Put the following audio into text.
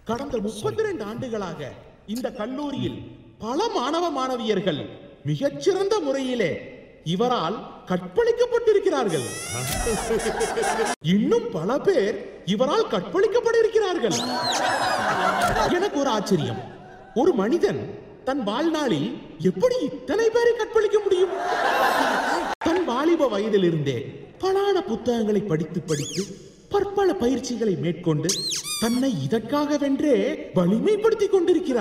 கடந்த முப்பத்தி ரெண்டு ஆண்டுகளாக இந்த கல்லூரியில் பல மாணவ மாணவியர்கள் மிகச்சிறந்த முறையிலே இவரால் கற்பழிக்கப்பட்டிருக்கிறார்கள் இன்னும் பல பேர் இவரால் கற்பழிக்கப்பட இருக்கிறார்கள் எனக்கு ஒரு ஆச்சரியம் ஒரு மனிதன் தன் வாழ்நாளில் எப்படி இத்தனை பேரை கற்பழிக்க முடியும் தன் வாலிப வயதிலிருந்தே பலான புத்தகங்களை படித்து படித்து பற்பல பயிற்சிகளை மேற்கொண்டு தன்னை இதற்காகவென்றே வலிமைப்படுத்திக் கொண்டிருக்கிறார்